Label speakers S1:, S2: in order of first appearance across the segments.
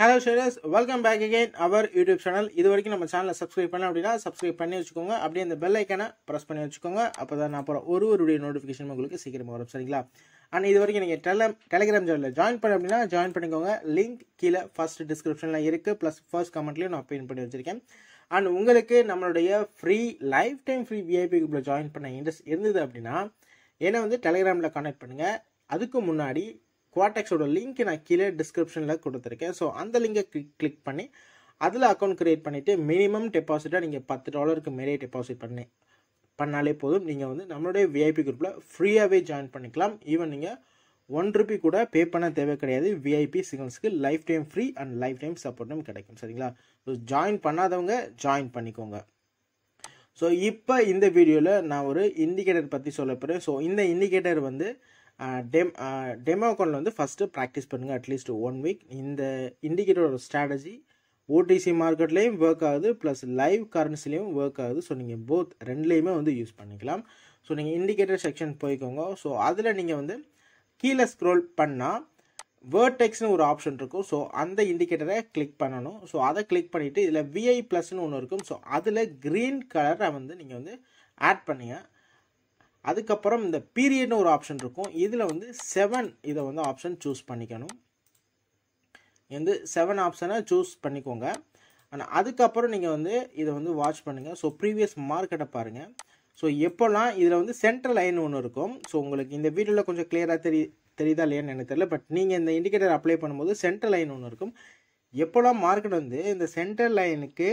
S1: hello shares welcome back again our YouTube channel இது வரைக்கும் நம்ம சேனலை சப்ஸ்கிரைப் பண்ணல அப்படின்னா சப்ஸ்கிரைப் பண்ணி வச்சுக்கோங்க அப்படியே அந்த பெல் ஐக்கனை ப்ரெஸ் பண்ணி வச்சுக்கோங்க அப்போ தான் நான் அப்புறம் ஒரு ஒரு வீடியோ நோட்டிஃபிகேஷன் உங்களுக்கு சீக்கிரமாக வரும் சரிங்களா அண்ட் இது வரைக்கும் நீங்கள் டெல டெலிகிராம் சேனலில் ஜாயின் பண்ண அப்படின்னா ஜாயின் பண்ணிக்கோங்க லிங்க் கீழே ஃபர்ஸ்ட் டிஸ்கிரிப்ஷனில் இருக்குது ப்ளஸ் ஃபர்ஸ்ட் கமெண்ட்லேயும் நான் பின் பண்ணி வச்சிருக்கேன் அண்ட் உங்களுக்கு நம்மளுடைய free lifetime free VIP குரூப்பில் ஜாயின் பண்ண இன்ட்ரெஸ்ட் இருந்தது அப்படின்னா என்னை வந்து டெலிகிராமில் கான்டாக்ட் பண்ணுங்கள் அதுக்கு முன்னாடி குவாடெக்ஸோட லிங்க் நான் கீழே டிஸ்கிரிப்ஷனில் கொடுத்துருக்கேன் ஸோ அந்த லிங்கை கிளிக் கிளிக் பண்ணி அதில் அக்கௌண்ட் க்ரியேட் பண்ணிவிட்டு மினிமம் டெபாசிட்டாக நீங்கள் பத்து டாலருக்கு மேலே டெபாசிட் பண்ணி பண்ணாலே போதும் நீங்கள் வந்து நம்மளுடைய விஐபி குரூப்பில் ஃப்ரீயாகவே ஜாயின் பண்ணிக்கலாம் ஈவன் நீங்கள் ஒன் ருபி கூட பே பண்ண தேவை கிடையாது விஐபி சிக்னல்ஸ்க்கு lifetime free and lifetime சப்போர்ட்டும் கிடைக்கும் சரிங்களா ஸோ ஜாயின் பண்ணாதவங்க ஜாயின் பண்ணிக்கோங்க ஸோ இப்போ இந்த வீடியோவில் நான் ஒரு இண்டிகேட்டர் பற்றி சொல்ல போகிறேன் ஸோ இந்த இண்டிகேட்டர் வந்து டெம் டெமோ அக்கௌண்ட்டில் வந்து ஃபஸ்ட்டு ப்ராக்டிஸ் பண்ணுங்கள் அட்லீஸ்ட் ஒன் வீக் இந்த இண்டிகேட்டரோட ஸ்ட்ராட்டஜி ஓடிசி மார்க்கெட்லேயும் ஒர்க் ஆகுது ப்ளஸ் லைவ் கரன்சிலையும் ஒர்க் ஆகுது ஸோ நீங்கள் போத் ரெண்டுலேயுமே வந்து யூஸ் பண்ணிக்கலாம் ஸோ நீங்கள் இண்டிகேட்டர் செக்ஷன் போய்க்கோங்க ஸோ அதில் நீங்கள் வந்து கீழே ஸ்க்ரோல் பண்ணால் வேர்டெக்ஸ்னு ஒரு ஆப்ஷன் இருக்கும் ஸோ அந்த இண்டிகேட்டரை கிளிக் பண்ணணும் ஸோ அதை கிளிக் பண்ணிவிட்டு இதில் விஐ ப்ளஸ்னு ஒன்று இருக்கும் ஸோ அதில் க்ரீன் கலரை வந்து நீங்கள் வந்து ஆட் பண்ணுங்க அதுக்கப்புறம் இந்த பீரியட்னு ஒரு ஆப்ஷன் இருக்கும் இதில் வந்து செவன் இதை வந்து ஆப்ஷன் சூஸ் பண்ணிக்கணும் வந்து செவன் ஆப்ஷனை சூஸ் பண்ணிக்கோங்க ஆனால் அதுக்கப்புறம் நீங்கள் வந்து இதை வந்து வாட்ச் பண்ணுங்கள் ஸோ ப்ரீவியஸ் மார்க்கெட்டை பாருங்கள் ஸோ எப்போல்லாம் இதில் வந்து சென்ட்ரல் லைன் ஒன்று இருக்கும் ஸோ உங்களுக்கு இந்த வீடியோவில் கொஞ்சம் கிளியராக தெரி தெரியுதா இல்லையான்னு எனக்கு தெரியல பட் நீங்கள் இந்த இண்டிகேட்டர் அப்ளை பண்ணும்போது சென்ட்ரல் லைன் ஒன்று இருக்கும் எப்போல்லாம் மார்க்கெட் வந்து இந்த சென்ட்ரல் லைனுக்கு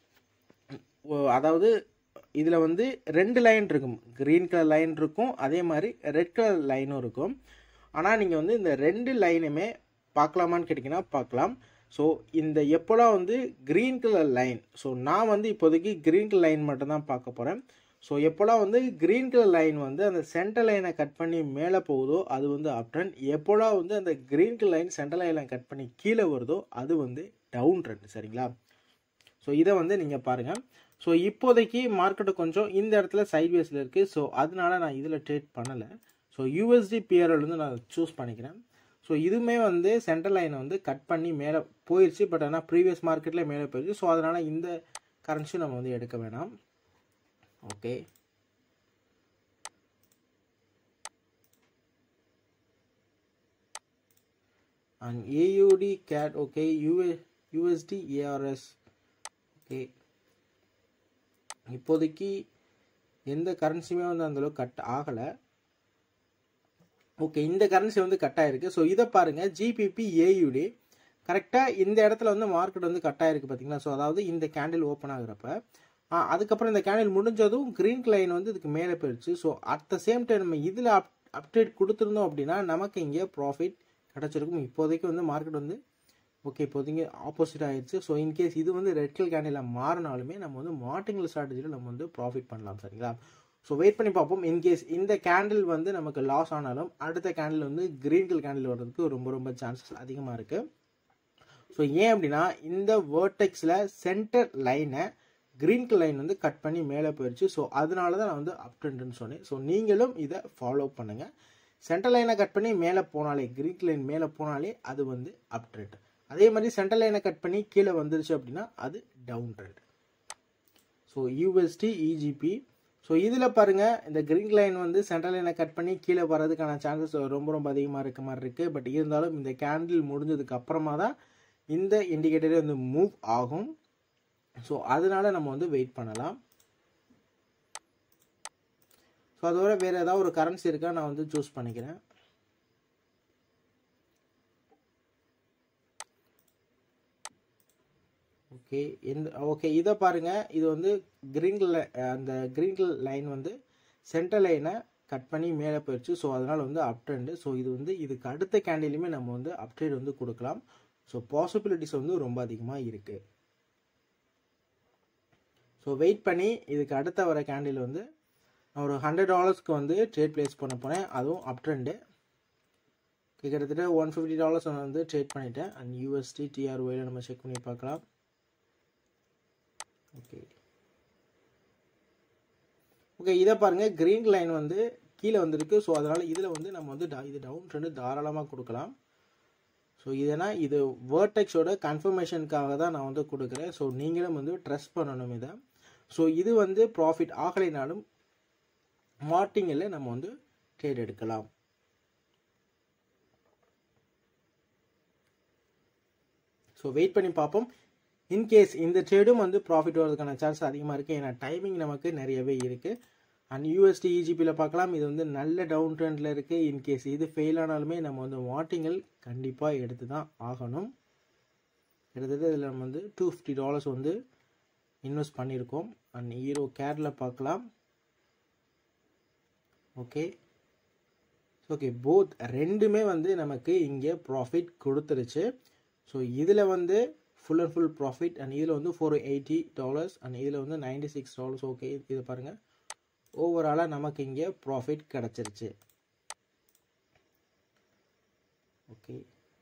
S1: அதாவது இதில் வந்து ரெண்டு லைன் இருக்கும் க்ரீன் கலர் லைன் இருக்கும் அதே மாதிரி ரெட் கலர் லைனும் இருக்கும் ஆனால் நீங்கள் வந்து இந்த ரெண்டு லைனுமே பார்க்கலாமான்னு கேட்டிங்கன்னா பார்க்கலாம் ஸோ இந்த எப்போலாம் வந்து க்ரீன் கலர் லைன் ஸோ நான் வந்து இப்போதைக்கு க்ரீன் கலர் லைன் மட்டும்தான் பார்க்க போகிறேன் ஸோ எப்போலாம் வந்து க்ரீன் கலர் லைன் வந்து அந்த சென்டர் லைனை கட் பண்ணி மேலே போகுதோ அது வந்து அப் ட்ரெண்ட் எப்போலாம் வந்து அந்த க்ரீன் கலர் லைன் சென்டர் லைனை கட் பண்ணி கீழே வருதோ அது வந்து டவுன் ட்ரெண்ட் சரிங்களா ஸோ இதை வந்து நீங்கள் பாருங்கள் ஸோ இப்போதைக்கு மார்க்கெட்டு கொஞ்சம் இந்த இடத்துல சைட்வேஸில் இருக்குது ஸோ அதனால நான் இதில் ட்ரேட் பண்ணலை ஸோ யூஎஸ்டி பிஆர்எல் வந்து நான் சூஸ் பண்ணிக்கிறேன் ஸோ இதுவுமே வந்து சென்ட்ரல் லைனை வந்து கட் பண்ணி மேலே போயிடுச்சு பட் ஆனால் ப்ரீவியஸ் மார்க்கெட்டில் மேலே போயிடுச்சு ஸோ அதனால் இந்த கரன்சி நம்ம வந்து எடுக்க வேணாம் okay and AUD CAD okay UA USD ARS okay இப்போதைக்கு எந்த கரன்சியுமே வந்து அந்தளவுக்கு கட் ஆகலை ஓகே இந்த கரன்சி வந்து கட் ஆகிருக்கு ஸோ இதை பாருங்கள் ஜிபிபி ஏயுடி கரெக்டாக இந்த இடத்துல வந்து மார்க்கெட் வந்து கட் ஆகிருக்கு பார்த்தீங்களா ஸோ அதாவது இந்த கேண்டில் ஓப்பன் ஆகுறப்ப அதுக்கப்புறம் இந்த கேண்டில் முடிஞ்சதும் க்ரீன் லைன் வந்து இதுக்கு மேலே போயிடுச்சு so at the same time நம்ம இதில் அப் அப்டேட் கொடுத்துருந்தோம் அப்படின்னா நமக்கு இங்கே ப்ராஃபிட் கிடச்சிருக்கும் இப்போதைக்கு வந்து மார்க்கெட் வந்து ஓகே இப்போதைக்கு ஆப்போசிட் ஆயிடுச்சு ஸோ இன்கேஸ் இது வந்து ரெட் கல் கேண்டில் மாறினாலுமே நம்ம வந்து மார்டிங்கல் ஸ்ட்ராட்டஜியில் நம்ம வந்து ப்ராஃபிட் பண்ணலாம் சரிங்களா ஸோ வெயிட் பண்ணி பார்ப்போம் இன்கேஸ் இந்த கேண்டில் வந்து நமக்கு லாஸ் ஆனாலும் அடுத்த கேண்டில் வந்து க்ரீன் கல் கேண்டில் வர்றதுக்கு ரொம்ப ரொம்ப சான்சஸ் அதிகமாக இருக்குது ஸோ ஏன் அப்படின்னா இந்த வேர்டெக்ஸில் சென்டர் லைனை க்ரீன் கல் லைன் வந்து கட் பண்ணி மேலே போயிடுச்சு ஸோ அதனால தான் நான் வந்து அப் ட்ரெண்டுன்னு சொன்னேன் ஸோ நீங்களும் இதை ஃபாலோ பண்ணுங்கள் சென்டர் லைனை கட் பண்ணி மேலே போனாலே க்ரீன் லைன் மேலே போனாலே அது வந்து அப் ட்ரெண்ட் அதே மாதிரி சென்டர் லைனை கட் பண்ணி கீழே வந்துருச்சு அப்படின்னா அது down trend so USD EGP so இதில் பாருங்கள் இந்த க்ரீன் லைன் வந்து சென்ட்ரல் லைனை கட் பண்ணி கீழே வர்றதுக்கான சான்சஸ் ரொம்ப ரொம்ப அதிகமாக இருக்க மாதிரி இருக்குது பட் இருந்தாலும் இந்த கேண்டில் முடிஞ்சதுக்கு அப்புறமா தான் இந்த இண்டிகேட்டரே வந்து மூவ் ஆகும் ஸோ அதனால நம்ம வந்து வெயிட் பண்ணலாம் ஸோ அதோட வேறு ஏதாவது ஒரு கரன்சி இருக்கா நான் வந்து சூஸ் பண்ணிக்கிறேன் ஓகே இந்த ஓகே இதை பாருங்கள் இது வந்து க்ரீன் அந்த க்ரீன் லைன் வந்து சென்ட்ரல் லைனை கட் பண்ணி மேலே போயிடுச்சு ஸோ அதனால் வந்து அப் ட்ரெண்டு ஸோ இது வந்து இதுக்கு அடுத்த கேண்டிலுமே நம்ம வந்து அப்ட்ரேட் வந்து கொடுக்கலாம் ஸோ பாசிபிலிட்டிஸ் வந்து ரொம்ப அதிகமாக இருக்குது ஸோ வெயிட் பண்ணி இதுக்கு அடுத்த வர கேண்டில் வந்து நான் ஒரு ஹண்ட்ரட் டாலர்ஸ்க்கு வந்து ட்ரேட் ப்ளேஸ் பண்ண போனேன் அதுவும் அப் ட்ரெண்டு கிட்டத்தட்ட ஒன் ஃபிஃப்டி டாலர்ஸ் வந்து ட்ரேட் பண்ணிட்டேன் அண்ட் யூஎஸ்டி டிஆர்ஒயில் நம்ம செக் பண்ணி பார்க்கலாம் ஓகே ஓகே இதை பாருங்கள் க்ரீன் லைன் வந்து கீழே வந்திருக்கு ஸோ அதனால் இதில் வந்து நம்ம வந்து இது டவுன் ட்ரெண்டு தாராளமாக கொடுக்கலாம் ஸோ இதனா இது வேர்டெக்ஸோட கன்ஃபர்மேஷனுக்காக தான் நான் வந்து கொடுக்குறேன் ஸோ நீங்களும் வந்து ட்ரஸ்ட் பண்ணணும் இதை ஸோ இது வந்து ப்ராஃபிட் ஆகலைனாலும் மார்ட்டிங்கில் நம்ம வந்து ட்ரேட் எடுக்கலாம் ஸோ வெயிட் பண்ணி பார்ப்போம் இன்கேஸ் இந்த ட்ரேடும் வந்து ப்ராஃபிட் வரதுக்கான சான்ஸ் அதிகமாக இருக்குது ஏன்னா டைமிங் நமக்கு நிறையவே இருக்குது அண்ட் யூஎஸ்டி இஜிபியில் பார்க்கலாம் இது வந்து நல்ல டவுன் ட்ரெண்டில் இருக்குது இன்கேஸ் இது ஃபெயில் ஆனாலுமே நம்ம வந்து வாட்டிங்கள் கண்டிப்பாக எடுத்து தான் ஆகணும் கிட்டத்தட்ட இதில் நம்ம வந்து டூ ஃபிஃப்டி டாலர்ஸ் வந்து இன்வெஸ்ட் பண்ணியிருக்கோம் அண்ட் ஹீரோ கேரில் பார்க்கலாம் ஓகே ஓகே போத் ரெண்டுமே வந்து நமக்கு இங்கே ப்ராஃபிட் கொடுத்துருச்சு ஸோ இதில் வந்து full and full profit and இதில் வந்து ஃபோர் எயிட்டி டாலர்ஸ் அண்ட் இதில் வந்து நைன்டி சிக்ஸ் டாலர்ஸ் ஓகே இது பாருங்கள் ஓவராலாக நமக்கு இங்கே ப்ராஃபிட் கிடச்சிருச்சு ஓகே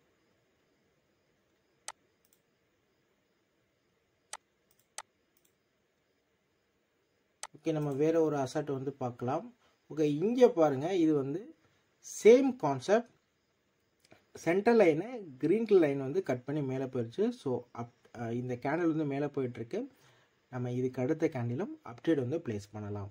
S1: ஓகே நம்ம வேற ஒரு அசட் வந்து பார்க்கலாம் ஓகே இங்கே பாருங்கள் இது வந்து சேம் கான்செப்ட் சென்டர் லைனை க்ரீன் லைன் வந்து கட் பண்ணி மேலே போயிடுச்சு ஸோ அப் இந்த கேண்டில் வந்து மேலே போயிட்டுருக்கு நம்ம இதுக்கு அடுத்த கேண்டிலும் அப்டேட் வந்து ப்ளேஸ் பண்ணலாம்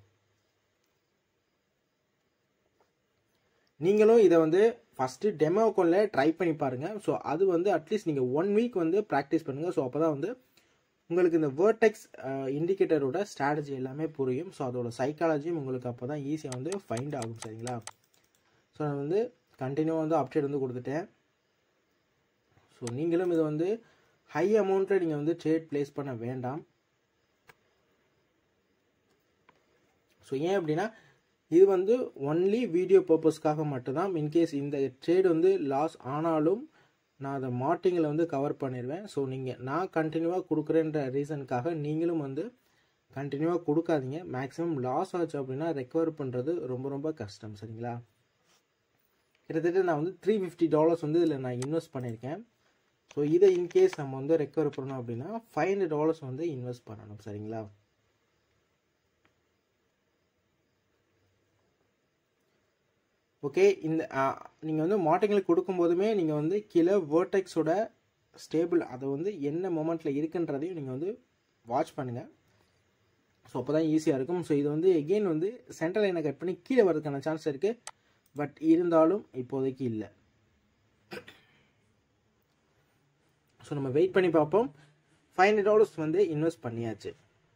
S1: நீங்களும் இதை வந்து ஃபஸ்ட்டு டெமோ அக்கௌண்ட்டில் ட்ரை பண்ணி பாருங்கள் ஸோ அது வந்து அட்லீஸ்ட் நீங்கள் ஒன் வீக் வந்து ப்ராக்டிஸ் பண்ணுங்கள் ஸோ அப்போ தான் வந்து உங்களுக்கு இந்த வேர்டெக்ஸ் இண்டிகேட்டரோட ஸ்ட்ராட்டஜி எல்லாமே புரியும் ஸோ அதோட சைக்காலஜியும் உங்களுக்கு அப்போ தான் ஈஸியாக வந்து ஃபைண்ட் ஆகும் சரிங்களா ஸோ நான் வந்து கண்டினியூவாக வந்து அப்டேட் வந்து கொடுத்துட்டேன் ஸோ நீங்களும் இதை வந்து ஹை அமௌண்ட்டில் நீங்கள் வந்து ட்ரேட் ப்ளேஸ் பண்ண வேண்டாம் ஸோ ஏன் அப்படின்னா இது வந்து ஒன்லி வீடியோ பர்பஸ்க்காக மட்டும்தான் இன்கேஸ் இந்த ட்ரேட் வந்து லாஸ் ஆனாலும் நான் அதை மார்ட்டிங்கில் வந்து கவர் பண்ணிடுவேன் ஸோ நீங்கள் நான் கண்டினியூவாக கொடுக்குறேன்ற ரீசனுக்காக நீங்களும் வந்து கண்டினியூவாக கொடுக்காதீங்க மேக்ஸிமம் லாஸ் ஆச்சு அப்படின்னா ரெக்கவர் பண்ணுறது ரொம்ப ரொம்ப கஷ்டம் சரிங்களா கிட்டத்தட்ட நான் வந்து த்ரீ ஃபிஃப்டி டாலர்ஸ் வந்து இதில் நான் இன்வெஸ்ட் பண்ணியிருக்கேன் ஸோ இதை இன்கேஸ் நம்ம வந்து ரெக்கவர் பண்ணணும் அப்படின்னா ஃபைவ் ஹண்ட்ரட் டாலர்ஸ் வந்து இன்வெஸ்ட் பண்ணணும் சரிங்களா ஓகே இந்த நீங்கள் வந்து மார்ட்டிங்களுக்கு கொடுக்கும்போதுமே நீங்கள் வந்து கீழே வேர்டெக்ஸோட ஸ்டேபிள் அதை வந்து என்ன மொமெண்ட்டில் இருக்குன்றதையும் நீங்கள் வந்து வாட்ச் பண்ணுங்கள் ஸோ அப்போ தான் ஈஸியாக இருக்கும் ஸோ இது வந்து எகெயின் வந்து சென்ட்ரல் லைனை கட் பண்ணி கீழே வரதுக்கான சான்ஸ் இருக்குது பட் இருந்தாலும் இப்போதைக்கு இல்லை ஸோ நம்ம வெயிட் பண்ணி பார்ப்போம் ஃபைவ் ஹண்ட்ரட் டாலர்ஸ் வந்து இன்வெஸ்ட் பண்ணியாச்சு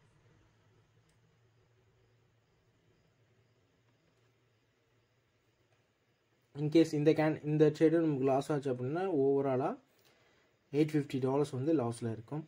S1: இன்கேஸ் இந்த கேன் இந்த ட்ரேடும் நமக்கு லாஸ் ஆச்சு அப்படின்னா ஓவராலாக எயிட் ஃபிஃப்டி டாலர்ஸ் வந்து லாஸில் இருக்கும்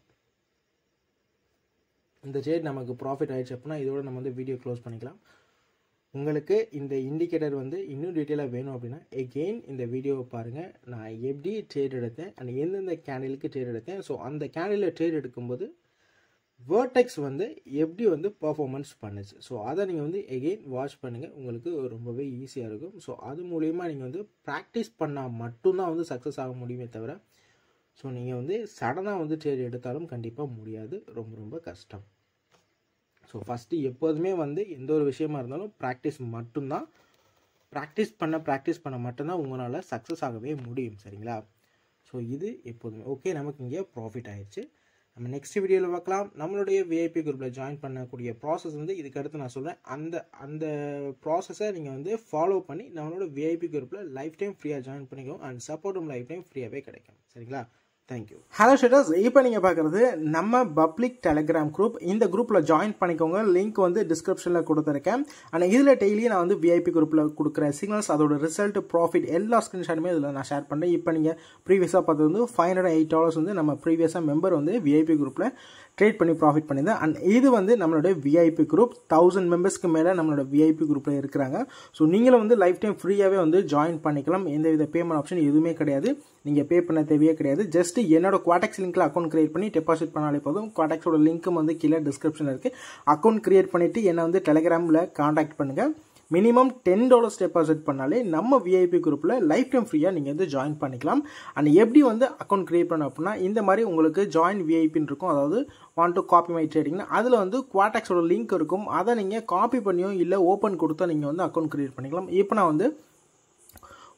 S1: இந்த ட்ரேட் நமக்கு ப்ராஃபிட் ஆயிடுச்சு அப்படின்னா இதோட நம்ம வந்து வீடியோ க்ளோஸ் பண்ணிக்கலாம் உங்களுக்கு இந்த இண்டிகேட்டர் வந்து இன்னும் டீட்டெயிலாக வேணும் அப்படின்னா எகெயின் இந்த வீடியோவை பாருங்கள் நான் எப்படி ட்ரேட் எடுத்தேன் அண்ட் எந்தெந்த கேண்டிலுக்கு ட்ரேட் எடுத்தேன் ஸோ அந்த கேண்டிலில் ட்ரேட் எடுக்கும்போது வேர்டெக்ஸ் வந்து எப்படி வந்து பர்ஃபார்மன்ஸ் பண்ணுச்சு ஸோ அதை நீங்கள் வந்து எகெயின் வாட்ச் பண்ணுங்கள் உங்களுக்கு ரொம்பவே ஈஸியாக இருக்கும் ஸோ அது மூலிமா நீங்கள் வந்து ப்ராக்டிஸ் பண்ணால் மட்டும்தான் வந்து சக்ஸஸ் ஆக முடியுமே தவிர ஸோ நீங்கள் வந்து சடனாக வந்து ட்ரேட் எடுத்தாலும் கண்டிப்பாக முடியாது ரொம்ப ரொம்ப கஷ்டம் ஸோ ஃபஸ்ட்டு எப்போதுமே வந்து எந்த ஒரு விஷயமா இருந்தாலும் ப்ராக்டிஸ் மட்டும்தான் ப்ராக்டிஸ் பண்ண ப்ராக்டிஸ் பண்ண மட்டும்தான் உங்களால் சக்ஸஸ் ஆகவே முடியும் சரிங்களா ஸோ இது எப்போதுமே ஓகே நமக்கு இங்கே ப்ராஃபிட் ஆயிடுச்சு நம்ம நெக்ஸ்ட் வீடியோவில் பார்க்கலாம் நம்மளுடைய விஐபி குரூப்பில் ஜாயின் பண்ணக்கூடிய ப்ராசஸ் வந்து இதுக்கு அடுத்து நான் சொல்கிறேன் அந்த அந்த ப்ராசஸை நீங்கள் வந்து ஃபாலோ பண்ணி நம்மளோட விஐபி குரூப்பில் லைஃப் டைம் ஃப்ரீயாக ஜாயின் பண்ணிக்கோங்க அண்ட் சப்போர்ட்டும் லைஃப் டைம் ஃப்ரீயாகவே கிடைக்கும் சரிங்களா தேங்க்யூ ஹலோ ஷெட்டர்ஸ் இப்போ நீங்கள் பார்க்குறது நம்ம பப்ளிக் டெலிகிராம் குரூப் இந்த குரூப்பில் ஜாயின் பண்ணிக்கோங்க லிங்க் வந்து டிஸ்கிரிப்ஷனில் கொடுத்துருக்கேன் ஆனால் இதில் டெய்லி நான் வந்து விஐபி குரூப்பில் கொடுக்குற சிக்னல்ஸ் அதோட ரிசல்ட் ப்ராஃபிட் எல்லா ஸ்க்ரீன்ஷாட்டுமே இதில் நான் ஷேர் பண்ணுறேன் இப்போ நீங்கள் ப்ரீவியஸாக பார்த்தது வந்து ஃபைவ் ஹண்ட்ரட் எயிட் டாலர்ஸ் வந்து நம்ம ப்ரீவியஸாக மெம்பர் வந்து விஐபி குரூப்பில் ட்ரேட் பண்ணி ப்ராஃபிட் பண்ணியிருந்தேன் அண்ட் இது வந்து நம்மளோட விஐபி குரூப் தௌசண்ட் மெம்பர்ஸ்க்கு மேலே நம்மளோட விஐபி குரூப்பில் இருக்கிறாங்க ஸோ நீங்களும் வந்து லைஃப் டைம் ஃப்ரீயாகவே வந்து ஜாயின் பண்ணிக்கலாம் எந்த வித பேமெண்ட் ஆப்ஷன் எதுவுமே கிடையாது நீங்கள் பே பண்ண தேவையே கிடையாது ஜஸ்ட் என்னோட குவாடெக்ஸ் லிங்க்ல அக்கௌண்ட் கிரியேட் பண்ணி டெபாசிட் பண்ணாலே போதும் குவாடெக்ஸோட லிங்க்கும் வந்து கீழே டிஸ்கிரிப்ஷனில் இருக்குது அக்கௌண்ட் கிரியேட் பண்ணிவிட்டு என்னை வந்து டெலிகிராமில் காண்டாக்ட் பண்ணுங்கள் மினிமம் டென் டாலர்ஸ் டெபாசிட் பண்ணாலே நம்ம விஐபி குரூப்பில் லைஃப் டைம் ஃப்ரீயாக நீங்கள் வந்து ஜாயின் பண்ணிக்கலாம் அண்ட் எப்படி வந்து அக்கௌண்ட் கிரியேட் பண்ண அப்படின்னா இந்த மாதிரி உங்களுக்கு ஜாயின் விஐபின்னு இருக்கும் அதாவது வாண்ட் டு காப்பி மை ட்ரேடிங்னா அதில் வந்து குவாடாக்ஸோட லிங்க் இருக்கும் அதை நீங்கள் காப்பி பண்ணியோ இல்லை ஓப்பன் கொடுத்தா நீங்கள் வந்து அக்கௌண்ட் கிரியேட் பண்ணிக்கலாம் இப்போ நான் வந்து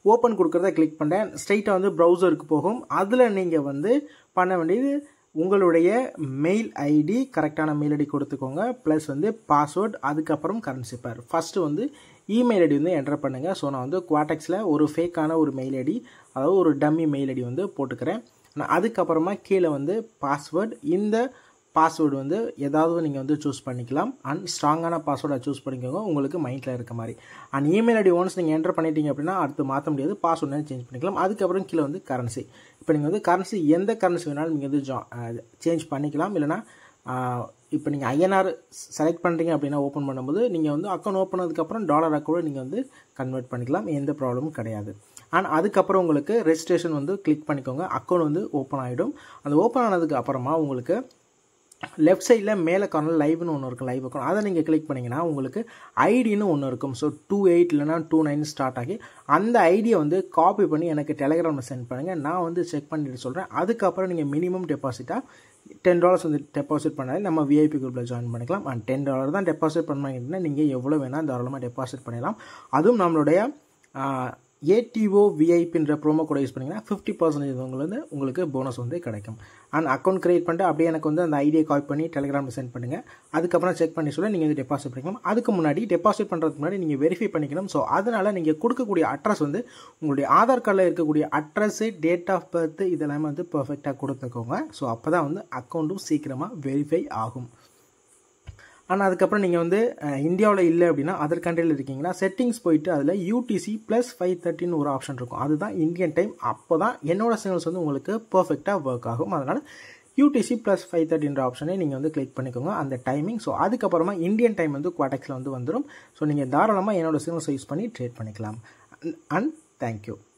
S1: ஓப்பன் கொடுக்குறத கிளிக் பண்ணுறேன் ஸ்ட்ரைட்டாக வந்து ப்ரௌசருக்கு போகும் அதில் நீங்கள் வந்து பண்ண வேண்டியது உங்களுடைய மெயில் ஐடி கரெக்டான மெயில் ஐடி கொடுத்துக்கோங்க ப்ளஸ் வந்து பாஸ்வேர்ட் அதுக்கப்புறம் கரன்சி பேர் ஃபஸ்ட்டு வந்து இமெயில் ஐடி வந்து என்டர் பண்ணுங்கள் ஸோ நான் வந்து குவாட்டெக்ஸில் ஒரு ஃபேக்கான ஒரு மெயில் ஐடி அதாவது ஒரு டம்மி மெயில் ஐடி வந்து போட்டுக்கிறேன் நான் அதுக்கப்புறமா கீழே வந்து பாஸ்வேர்ட் இந்த பாஸ்வேர்டு வந்து ஏதாவது நீங்கள் வந்து சூஸ் பண்ணிக்கலாம் அண்ட் ஸ்ட்ராங்கான பாஸ்வேர்டை சூஸ் பண்ணிக்கோங்க உங்களுக்கு மைண்டில் இருக்க மாதிரி அண்ட் இமெயில் ஐடி ஒன்ஸ் நீங்கள் என்டர் பண்ணிட்டீங்க அப்படின்னா அடுத்து மாற்ற முடியாது பாஸ்வேர்டு சேஞ்ச் பண்ணிக்கலாம் அதுக்கப்புறம் கீழே வந்து கரன்சி இப்போ நீங்கள் வந்து கரன்சி எந்த கரன்சி வேணாலும் நீங்கள் வந்து ஜா சேஞ்ச் பண்ணிக்கலாம் இல்லைனா இப்போ நீங்கள் ஐஎன்ஆர் செலக்ட் பண்ணுறீங்க அப்படின்னா ஓப்பன் பண்ணும்போது நீங்கள் வந்து அக்கௌண்ட் ஓப்பன் பண்ணதுக்கப்புறம் டாலராக கூட நீங்கள் வந்து கன்வெர்ட் பண்ணிக்கலாம் எந்த ப்ராப்ளமும் கிடையாது அண்ட் அதுக்கப்புறம் உங்களுக்கு ரெஜிஸ்ட்ரேஷன் வந்து கிளிக் பண்ணிக்கோங்க அக்கௌண்ட் வந்து ஓப்பன் ஆகிடும் அந்த ஓப்பன் ஆனதுக்கு அப்புறமா உங்களுக்கு லெஃப்ட் சைடில் மேலே கார்னர் லைவ்னு ஒன்று இருக்கும் லைவ் அக்கௌண்ட் அதை நீங்கள் கிளிக் பண்ணிங்கன்னா உங்களுக்கு ஐடின்னு ஒன்று இருக்கும் ஸோ டூ எயிட் இல்லைனா டூ நைன் ஸ்டார்ட் ஆகி அந்த ஐடியை வந்து காப்பி பண்ணி எனக்கு டெலகிராமில் சென்ட் பண்ணுங்கள் நான் வந்து செக் பண்ணிட்டு சொல்கிறேன் அதுக்கப்புறம் நீங்கள் மினிமம் டெபாசிட்டாக டென் டாலர்ஸ் வந்து டெபாசிட் பண்ணாலே நம்ம விஐபி குரூப்பில் ஜாயின் பண்ணிக்கலாம் அண்ட் டென் டாலர் தான் டெபாசிட் பண்ணாங்கன்னா நீங்கள் எவ்வளோ வேணால் தாராளமாக டெபாசிட் பண்ணிடலாம் அதுவும் நம்மளுடைய ஏடிஓ விஐபின்ற ப்ரோமோ கூட யூஸ் பண்ணிங்கன்னா ஃபிஃப்டி பர்சன்டேஜ் உங்களுக்கு உங்களுக்கு போனஸ் வந்து கிடைக்கும் அண்ட் அக்கௌண்ட் கிரியேட் பண்ணிட்டு அப்படியே எனக்கு வந்து அந்த ஐடியை கால் பண்ணி டெலிகிராமில் சென்ட் பண்ணுங்கள் அதுக்கப்புறம் செக் பண்ணி சொல்ல நீங்கள் வந்து டெபாசிட் பண்ணிக்கலாம் அதுக்கு முன்னாடி டெபாசிட் பண்ணுறதுக்கு முன்னாடி நீங்கள் வெரிஃபை பண்ணிக்கணும் ஸோ அதனால் நீங்கள் கொடுக்கக்கூடிய அட்ரஸ் வந்து உங்களுடைய ஆதார் கார்டில் இருக்கக்கூடிய அட்ரஸு டேட் ஆஃப் பர்த் இதெல்லாமே வந்து பர்ஃபெக்டாக கொடுத்துக்கோங்க ஸோ அப்போ தான் வந்து அக்கௌண்ட்டும் சீக்கிரமாக வெரிஃபை ஆகும் ஆனால் அதுக்கப்புறம் நீங்கள் வந்து இந்தியாவில் இல்லை அப்படின்னா அதர் கண்ட்ரியில் இருக்கீங்கன்னா செட்டிங்ஸ் போயிட்டு அதில் யூடிசி ப்ளஸ் ஃபைவ் தேர்ட்டின்னு ஒரு ஆப்ஷன் இருக்கும் அதுதான் இந்தியன் டைம் அப்போ தான் என்னோட சிக்னல்ஸ் வந்து உங்களுக்கு பர்ஃபெக்டாக ஒர்க் ஆகும் அதனால் யூடிசி ப்ளஸ் ஃபைவ் தேர்ட்டின்ற ஆப்ஷனை நீங்கள் வந்து கிளிக் பண்ணிக்கோங்க அந்த டைமிங் ஸோ அதுக்கப்புறமா இந்தியன் டைம் வந்து குவாட்டெக்ஸில் வந்து வந்துடும் ஸோ நீங்கள் தாராளமாக என்னோட சிக்னல்ஸ் யூஸ் பண்ணி ட்ரேட் பண்ணிக்கலாம் அண்ட் தேங்க்யூ